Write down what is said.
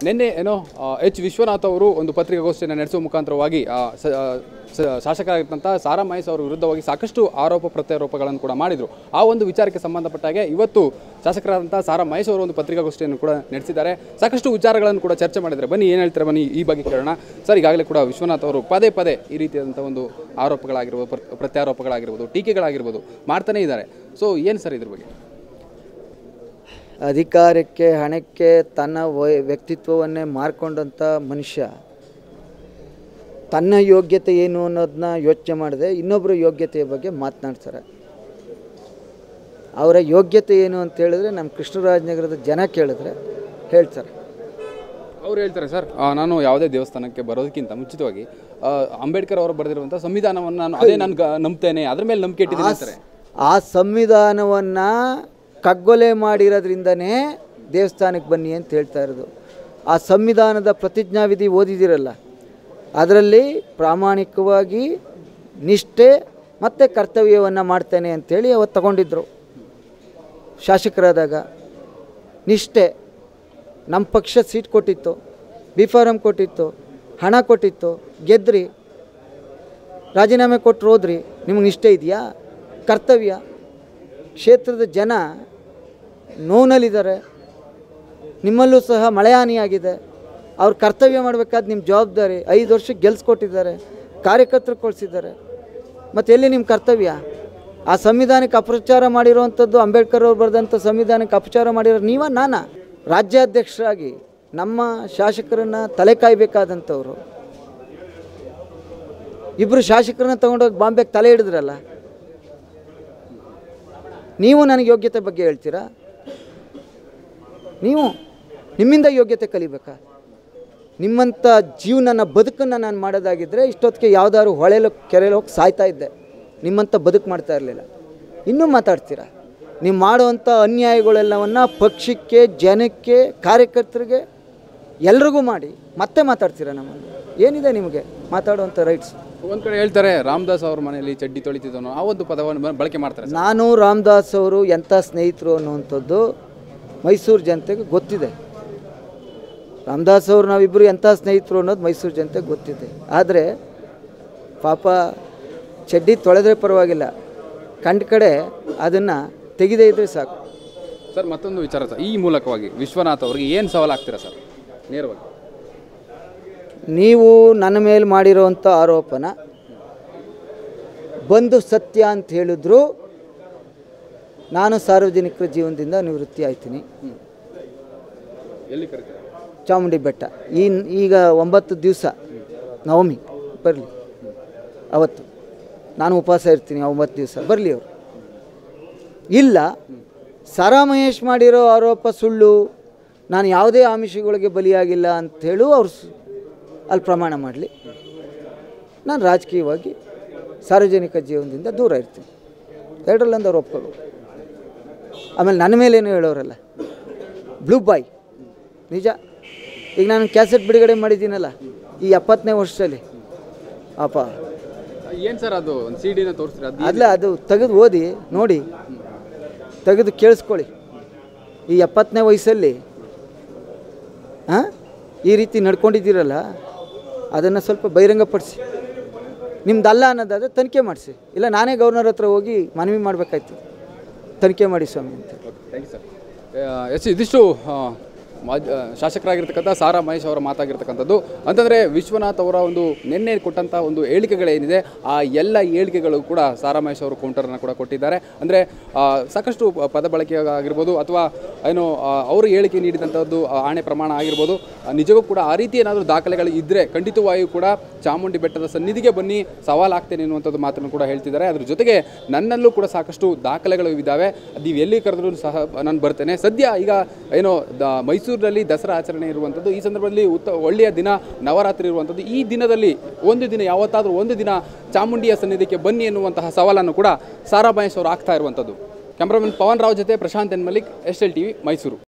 ನಿನ್ನೆ ಏನೋ ಆ, ಎಚ್ ವಿಶ್ವನಾಥ್ ಅವರು ಒಂದು ಪತ್ರಿಕಾಗೋಷ್ಠಿಯನ್ನು ನಡೆಸುವ ಮುಖಾಂತರವಾಗಿ ಆ, ಸ- ಆ, ಸ- ಶಾಸಕರಾಗಿರ್ತಂಥ ಸಾರಾ ಮಹೇಶ್ ಅವರ ವಿರುದ್ಧವಾಗಿ ಸಾಕಷ್ಟು ಆರೋಪ ಪ್ರತ್ಯಾರೋಪಗಳನ್ನು ಕೂಡ ಮಾಡಿದರು ಆ ಒಂದು ವಿಚಾರಕ್ಕೆ ಸಂಬಂಧಪಟ್ಟ ಹಾಗೆ ಇವತ್ತು ಶಾಸಕರಾದಂಥ ಸಾರಾ ಮಹೇಶ್ ಅವರು ಒಂದು ಪತ್ರಿಕಾಗೋಷ್ಠಿಯನ್ನು ಕೂಡ ನಡೆಸಿದ್ದಾರೆ ಸಾಕಷ್ಟು ವಿಚಾರಗಳನ್ನು ಕೂಡ ಚರ್ಚೆ ಮಾಡಿದ್ದಾರೆ ಬನ್ನಿ ಏನು ಹೇಳ್ತಾರೆ ಬನ್ನಿ ಈ ಬಗ್ಗೆ ಕೇಳೋಣ ಸರ್ ಈಗಾಗಲೇ ಕೂಡ ವಿಶ್ವನಾಥ್ ಅವರು ಪದೇ ಪದೇ ಈ ರೀತಿಯಾದಂಥ ಒಂದು ಆರೋಪಗಳಾಗಿರ್ಬೋದು ಪ್ರ- ಪ್ರತ್ಯಾರೋಪಗಳಾಗಿರ್ಬೋದು ಟೀಕೆಗಳಾಗಿರ್ಬೋದು ಮಾಡ್ತಾನೇ ಇದ್ದಾರೆ ಸೊ ಏನು ಸರ್ ಇದ್ರ ಬಗ್ಗೆ ಅಧಿಕಾರಕ್ಕೆ ಹಣಕ್ಕೆ ತನ್ನ ವೈ ವ್ಯಕ್ತಿತ್ವವನ್ನೇ ಮಾರ್ಕೊಂಡಂಥ ಮನುಷ್ಯ ತನ್ನ ಯೋಗ್ಯತೆ ಏನು ಅನ್ನೋದನ್ನ ಯೋಚನೆ ಮಾಡದೆ ಇನ್ನೊಬ್ಬರ ಯೋಗ್ಯತೆಯ ಬಗ್ಗೆ ಮಾತನಾಡ್ತಾರೆ ಅವರ ಯೋಗ್ಯತೆ ಏನು ಅಂತ ಹೇಳಿದ್ರೆ ನಮ್ಮ ಕೃಷ್ಣರಾಜನಗರದ ಜನ ಕೇಳಿದ್ರೆ ಹೇಳ್ತಾರೆ ಅವ್ರು ಹೇಳ್ತಾರೆ ಸರ್ ಆ, ನಾನು ಯಾವುದೇ ದೇವಸ್ಥಾನಕ್ಕೆ ಬರೋದಕ್ಕಿಂತ ಮುಂಚಿತವಾಗಿ ಆ, ಅಂಬೇಡ್ಕರ್ ಅವರು ಬರೆದಿರುವಂಥ ಸಂವಿಧಾನವನ್ನು ನಾನು ಅದೇ ನಾನು ಗ- ನಂಬ್ತೇನೆ ಅದ್ರ ಮೇಲೆ ನಂಬಿಕೆ ಇಟ್ಟಿದ್ದೀನಿ ಅಂತಾರೆ ಆ ಸಂವಿಧಾನವನ್ನು ಕಗ್ಗೊಲೆ ಮಾಡಿರೋದ್ರಿಂದನೇ ದೇವಸ್ಥಾನಕ್ಕೆ ಬನ್ನಿ ಅಂತ ಹೇಳ್ತಾ ಇರೋದು ಆ ಸಂವಿಧಾನದ ಪ್ರತಿಜ್ಞಾವಿಧಿ ಓದಿದಿರಲ್ಲ ಅದರಲ್ಲಿ ಪ್ರಾಮಾಣಿಕವಾಗಿ ನಿಷ್ಠೆ ಮತ್ತು ಕರ್ತವ್ಯವನ್ನು ಮಾಡ್ತೇನೆ ಅಂಥೇಳಿ ಅವತ್ತು ತಗೊಂಡಿದ್ರು ಶಾಸಕರಾದಾಗ ನಿಷ್ಠೆ ನಮ್ಮ ಪಕ್ಷ ಸೀಟ್ ಕೊಟ್ಟಿತ್ತು ಬಿ ಫಾರಮ್ ಕೊಟ್ಟಿತ್ತು ಹಣ ಕೊಟ್ಟಿತ್ತು ಗೆದ್ರಿ ರಾಜೀನಾಮೆ ಕೊಟ್ಟರು ಹೋದ್ರಿ ನಿಮಗೆ ನಿಷ್ಠೆ ಇದೆಯಾ ಕರ್ತವ್ಯ ಕ್ಷೇತ್ರದ ಜನ ನೋವಿನಲ್ಲಿದ್ದಾರೆ ನಿಮ್ಮಲ್ಲೂ ಸಹ ಮಳೆ ಹಾನಿಯಾಗಿದೆ ಅವ್ರು ಕರ್ತವ್ಯ ಮಾಡಬೇಕಾದ ನಿಮ್ಮ ಜವಾಬ್ದಾರಿ ಐದು ವರ್ಷಕ್ಕೆ ಗೆಲ್ಸ್ಕೊಟ್ಟಿದ್ದಾರೆ ಕಾರ್ಯಕರ್ತರು ಕಳಿಸಿದ್ದಾರೆ ಮತ್ತು ಎಲ್ಲಿ ನಿಮ್ಮ ಕರ್ತವ್ಯ ಆ ಸಂವಿಧಾನಕ್ಕೆ ಅಪಪ್ರಚಾರ ಮಾಡಿರುವಂಥದ್ದು ಅಂಬೇಡ್ಕರ್ ಅವ್ರು ಬರೆದಂಥ ಸಂವಿಧಾನಕ್ಕೆ ಅಪಚಾರ ಮಾಡಿರೋ ನೀವ ನಾನಾ ರಾಜ್ಯಾಧ್ಯಕ್ಷರಾಗಿ ನಮ್ಮ ಶಾಸಕರನ್ನು ತಲೆ ಕಾಯಬೇಕಾದಂಥವ್ರು ಇಬ್ಬರು ಶಾಸಕರನ್ನ ತಗೊಂಡೋಗಿ ಬಾಂಬೆಗೆ ತಲೆ ಹಿಡಿದ್ರಲ್ಲ ನೀವು ನನಗೆ ಯೋಗ್ಯತೆ ಬಗ್ಗೆ ಹೇಳ್ತೀರಾ ನೀವು ನಿಮ್ಮಿಂದ ಯೋಗ್ಯತೆ ಕಲಿಬೇಕಾ ನಿಮ್ಮಂಥ ಜೀವನನ ಬದುಕನ್ನು ನಾನು ಮಾಡೋದಾಗಿದ್ದರೆ ಇಷ್ಟೊತ್ತಿಗೆ ಯಾವ್ದಾದ್ರು ಹೊಳೆಲು ಕೆರೆಯಲ್ಲಿ ಹೋಗಿ ಸಾಯ್ತಾ ಇದ್ದೆ ನಿಮ್ಮಂಥ ಬದುಕು ಮಾಡ್ತಾ ಇರಲಿಲ್ಲ ಇನ್ನೂ ಮಾತಾಡ್ತೀರಾ ನೀವು ಮಾಡುವಂಥ ಅನ್ಯಾಯಗಳೆಲ್ಲವನ್ನು ಪಕ್ಷಕ್ಕೆ ಜನಕ್ಕೆ ಕಾರ್ಯಕರ್ತರಿಗೆ ಎಲ್ರಿಗೂ ಮಾಡಿ ಮತ್ತೆ ಮಾತಾಡ್ತೀರಾ ನಮ್ಮನ್ನು ಏನಿದೆ ನಿಮಗೆ ಮಾತಾಡುವಂಥ ರೈಟ್ಸ್ ಒಂದು ಕಡೆ ಹೇಳ್ತಾರೆ ರಾಮದಾಸ್ ಅವ್ರ ಮನೆಯಲ್ಲಿ ಚಡ್ಡಿ ತೊಳಿತಿದ್ದನು ಆ ಒಂದು ಪದವನ್ನು ಬ- ಬಳಕೆ ಮಾಡ್ತಾರೆ ಸರ್ ನಾನು ರಾಮದಾಸ್ ಅವರು ಎಂಥ ಸ್ನೇಹಿತರು ಅನ್ನುವಂಥದ್ದು ಮೈಸೂರು ಜನತೆಗೆ ಗೊತ್ತಿದೆ ರಾಮದಾಸ್ ಅವರು ನಾವಿಬ್ಬರು ಎಂಥ ಸ್ನೇಹಿತರು ಅನ್ನೋದು ಮೈಸೂರು ಜನತೆಗೆ ಗೊತ್ತಿದೆ ಆದರೆ ಪಾಪ ಚಡ್ಡಿ ತೊಳೆದ್ರೆ ಪರವಾಗಿಲ್ಲ ಕಂಡ ಕಡೆ ಅದನ್ನು ತೆಗೆದೇ ಇದ್ದರೆ ಸಾಕು ಸರ್ ಮತ್ತೊಂದು ವಿಚಾರ ಸರ್ ಈ ಮೂಲಕವಾಗಿ ವಿಶ್ವನಾಥ್ ಅವರಿಗೆ ಏನು ಸವಾಲಾಗ್ತೀರಾ ಸರ್ ನೇರವಾಗಿ ನೀವು ನನ್ನ ಮೇಲೆ ಮಾಡಿರೋವಂಥ ಆರೋಪನ ಬಂದು ಸತ್ಯ ಅಂತ ಹೇಳಿದ್ರು ನಾನು ಸಾರ್ವಜನಿಕರ ಜೀವನದಿಂದ ನಿವೃತ್ತಿ ಆಯ್ತೀನಿ ಎಲ್ಲಿ ಕರೀತಾರೆ ಚಾಮುಂಡಿ ಬೆಟ್ಟ ಈ ಈಗ ಒಂಬತ್ತು ದಿವಸ ನವಮಿ ಬರಲಿ ಅವತ್ತು ನಾನು ಉಪವಾಸ ಇರ್ತೀನಿ ಆ ಒಂಬತ್ತು ದಿವಸ ಬರಲಿ ಅವರು ಇಲ್ಲ ಸಾರಾ ಮಹೇಶ್ ಮಾಡಿರೋ ಆರೋಪ ಸುಳ್ಳು ನಾನು ಯಾವುದೇ ಆಮಿಷಗಳಿಗೆ ಬಲಿಯಾಗಿಲ್ಲ ಅಂಥೇಳು ಅವ್ರು ಸು- ಅಲ್ಲಿ ಪ್ರಮಾಣ ಮಾಡಲಿ ನಾನು ರಾಜಕೀಯವಾಗಿ ಸಾರ್ವಜನಿಕ ಜೀವನದಿಂದ ದೂರ ಇರ್ತೀನಿ ಎರಡರಲ್ಲೊಂದು ಅವ್ರು ಒಪ್ಕೋಬೇಕು ಆಮೇಲೆ ನನ್ನ ಮೇಲೇನು ಹೇಳೋರಲ್ಲ ಬ್ಲೂ ಬಾಯ್ ನಿಜ ಈಗ ನಾನು ಕ್ಯಾಸೆಟ್ ಬಿಡುಗಡೆ ಮಾಡಿದ್ದೀನಲ್ಲ ಈ ಎಪ್ಪತ್ತನೇ ವರ್ಷದಲ್ಲಿ ಅಪ್ಪ ಏನು ಸರ್ ಅದು ಒಂದು ಸಿ ಡಿನ ತೋರಿಸ್ತೀರಾ ಅದು ಅಲ್ಲ ಅದು ತೆಗೆದು ಓದಿ ನೋಡಿ ತೆಗೆದು ಕೇಳಿಸ್ಕೊಳ್ಳಿ ಈ ಎಪ್ಪತ್ತನೇ ವಯಸ್ಸಲ್ಲಿ ಹಾಂ ಈ ರೀತಿ ನಡ್ಕೊಂಡಿದ್ದೀರಲ್ಲ ಅದನ್ನು ಸ್ವಲ್ಪ ಬಹಿರಂಗಪಡಿಸಿ ನಿಮ್ದಲ್ಲ ಅನ್ನೋದಾದರೆ ತನಿಖೆ ಮಾಡಿಸಿ ಇಲ್ಲ ನಾನೇ ಗವರ್ನರ್ ಹತ್ರ ಹೋಗಿ ಮನವಿ ಮಾಡಬೇಕಾಯ್ತು ತನಿಖೆ ಮಾಡಿ ಸ್ವಾಮಿ ಅಂತ ಥ್ಯಾಂಕ್ ಯು ಸರ್ ಎಸ್ ಇದಿಷ್ಟು ಆ, ಮಾಜ್ ಆ, ಶಾಸಕರಾಗಿರ್ತಕ್ಕಂಥ ಸಾರಾ ಮಹೇಶ್ ಅವರ ಮಾತಾಗಿರ್ತಕ್ಕಂಥದ್ದು ಅಂತಂದರೆ ವಿಶ್ವನಾಥ್ ಅವರ ಒಂದು ನಿನ್ನೆ ಕೊಟ್ಟಂಥ ಒಂದು ಹೇಳಿಕೆಗಳೇನಿದೆ ಆ ಎಲ್ಲ ಹೇಳಿಕೆಗಳು ಕೂಡ ಸಾರಾ ಮಹೇಶ್ ಅವರು ಕೌಂಟರನ್ನು ಕೂಡ ಕೊಟ್ಟಿದ್ದಾರೆ ಅಂದರೆ ಸಾಕಷ್ಟು ಪ- ಪದ ಬಳಕೆ ಆಗಿರ್ಬೋದು ಅಥವಾ ಏನು ಆ, ಅವರು ಹೇಳಿಕೆ ನೀಡಿದಂಥದ್ದು ಆ, ಆಣೆ ಪ್ರಮಾಣ ಆಗಿರ್ಬೋದು ಆ, ನಿಜಕ್ಕೂ ಕೂಡ ಆ ರೀತಿ ಏನಾದರೂ ದಾಖಲೆಗಳು ಇದ್ದರೆ ಖಂಡಿತವಾಗಿಯೂ ಕೂಡ ಚಾಮುಂಡಿ ಬೆಟ್ಟದ ಸನ್ನಿಧಿಗೆ ಬನ್ನಿ ಸವಾಲಾಗ್ತೇನೆ ಅನ್ನುವಂಥದ್ದು ಮಾತನ್ನು ಕೂಡ ಹೇಳ್ತಿದ್ದಾರೆ ಅದ್ರ ಜೊತೆಗೆ ನನ್ನಲ್ಲೂ ಕೂಡ ಸಾಕಷ್ಟು ದಾಖಲೆಗಳು ಇದ್ದಾವೆ ನೀವು ಎಲ್ಲಿ ಕರೆದ್ರೂ ಸಹ ನಾನು ಬರ್ತೇನೆ ಸದ್ಯ ಈಗ ಏನೋ ದ ಮೈಸೂರಿನಲ್ಲಿ ದಸರಾ ಆಚರಣೆ ಇರುವಂಥದ್ದು ಈ ಸಂದರ್ಭದಲ್ಲಿ ಉತ್ತ ಒಳ್ಳೆಯ ದಿನ ನವರಾತ್ರಿ ಇರುವಂಥದ್ದು ಈ ದಿನದಲ್ಲಿ ಒಂದು ದಿನ ಯಾವತ್ತಾದರೂ ಒಂದು ದಿನ ಚಾಮುಂಡಿಯ ಸನ್ನಿಧಿಗೆ ಬನ್ನಿ ಎನ್ನುವಂತಹ ಸವಾಲನ್ನು ಕೂಡ ಸಾರಾ ಮಹೇಶ್ ಅವರು ಆಗ್ತಾ ಇರುವಂಥದ್ದು ಕ್ಯಾಮ್ರಾಮನ್ ಪವನ್ ರಾವ್ ಜೊತೆ Prashanth N Malik S L T V Mysuru